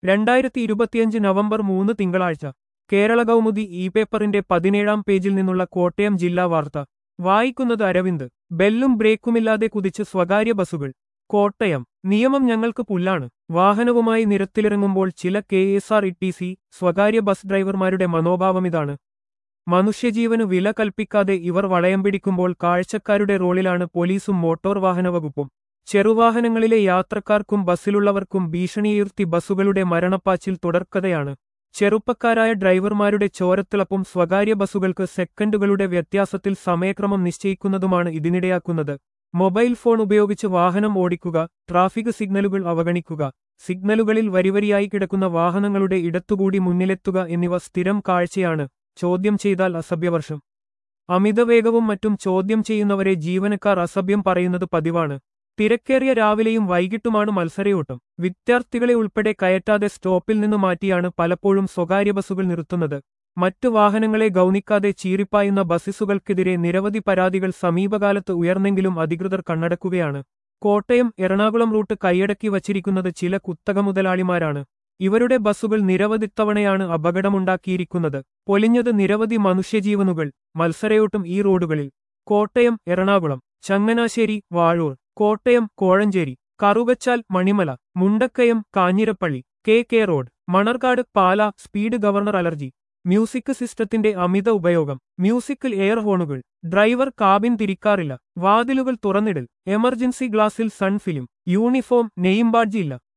രണ്ടായിരത്തി ഇരുപത്തിയഞ്ച് നവംബർ മൂന്ന് തിങ്കളാഴ്ച കേരള കൗമുദി ഇ പേപ്പറിന്റെ പതിനേഴാം പേജിൽ നിന്നുള്ള കോട്ടയം ജില്ലാ വാർത്ത വായിക്കുന്നത് അരവിന്ദ് ബെല്ലും ബ്രേക്കുമില്ലാതെ കുതിച്ച് സ്വകാര്യ ബസ്സുകൾ കോട്ടയം നിയമം ഞങ്ങൾക്ക് പുല്ലാണ് വാഹനവുമായി നിരത്തിലിറങ്ങുമ്പോൾ ചില K S R T C സി സ്വകാര്യ ബസ് ഡ്രൈവർമാരുടെ മനോഭാവമിതാണ് മനുഷ്യജീവനു വില കൽപ്പിക്കാതെ ഇവർ വളയം പിടിക്കുമ്പോൾ കാഴ്ചക്കാരുടെ റോളിലാണ് പോലീസും മോട്ടോർ വാഹന വകുപ്പും ചെറുവാഹനങ്ങളിലെ യാത്രക്കാർക്കും ബസ്സിലുള്ളവർക്കും ഭീഷണിയുയർത്തി ബസ്സുകളുടെ മരണപ്പാച്ചിൽ തുടർക്കഥയാണ് ചെറുപ്പക്കാരായ ഡ്രൈവർമാരുടെ ചോരത്തിളപ്പും സ്വകാര്യ ബസ്സുകൾക്ക് സെക്കൻഡുകളുടെ വ്യത്യാസത്തിൽ സമയക്രമം നിശ്ചയിക്കുന്നതുമാണ് ഇതിനിടയാക്കുന്നത് മൊബൈൽ ഫോൺ ഉപയോഗിച്ച് വാഹനം ഓടിക്കുക ട്രാഫിക് സിഗ്നലുകൾ അവഗണിക്കുക സിഗ്നലുകളിൽ വരിവരിയായി കിടക്കുന്ന വാഹനങ്ങളുടെ ഇടത്തുകൂടി മുന്നിലെത്തുക എന്നിവ സ്ഥിരം കാഴ്ചയാണ് ചോദ്യം ചെയ്താൽ അസഭ്യവർഷം അമിതവേഗവും മറ്റും ചോദ്യം ചെയ്യുന്നവരെ ജീവനക്കാർ അസഭ്യം പറയുന്നത് പതിവാണ് തിരക്കേറിയ രാവിലെയും വൈകിട്ടുമാണ് മത്സരയോട്ടം വിദ്യാർത്ഥികളെ ഉൾപ്പെടെ കയറ്റാതെ സ്റ്റോപ്പിൽ നിന്ന് മാറ്റിയാണ് പലപ്പോഴും സ്വകാര്യ ബസ്സുകൾ നിർത്തുന്നത് മറ്റു വാഹനങ്ങളെ ഗൗനിക്കാതെ ചീറിപ്പായുന്ന ബസ്സുകൾക്കെതിരെ നിരവധി പരാതികൾ സമീപകാലത്ത് ഉയർന്നെങ്കിലും അധികൃതർ കണ്ണടക്കുകയാണ് കോട്ടയം എറണാകുളം റൂട്ട് കൈയടക്കി വച്ചിരിക്കുന്നത് ചില കുത്തക മുതലാളിമാരാണ് ഇവരുടെ ബസ്സുകൾ നിരവധി തവണയാണ് അപകടമുണ്ടാക്കിയിരിക്കുന്നത് പൊലിഞ്ഞത് നിരവധി മനുഷ്യജീവനുകൾ മത്സരയോട്ടം ഈ റോഡുകളിൽ Kottayam Ernakulam Changanassery Vazhoor Kottayam Kozhencherry Karukachal Manimala Mundakayam Kanjirappally K K road Manarcad Pala speed governor allergy music സിസ്റ്റത്തിന്റെ അമിത ഉപയോഗം മ്യൂസിക്കൽ എയർ ഹോണുകൾ ഡ്രൈവർ കാബിൻ തിരിക്കാറില്ല വാതിലുകൾ തുറന്നിടൽ എമർജൻസി ഗ്ലാസിൽ സൺ ഫിലിം യൂണിഫോം നെയിം ബാഡ്ജി ഇല്ല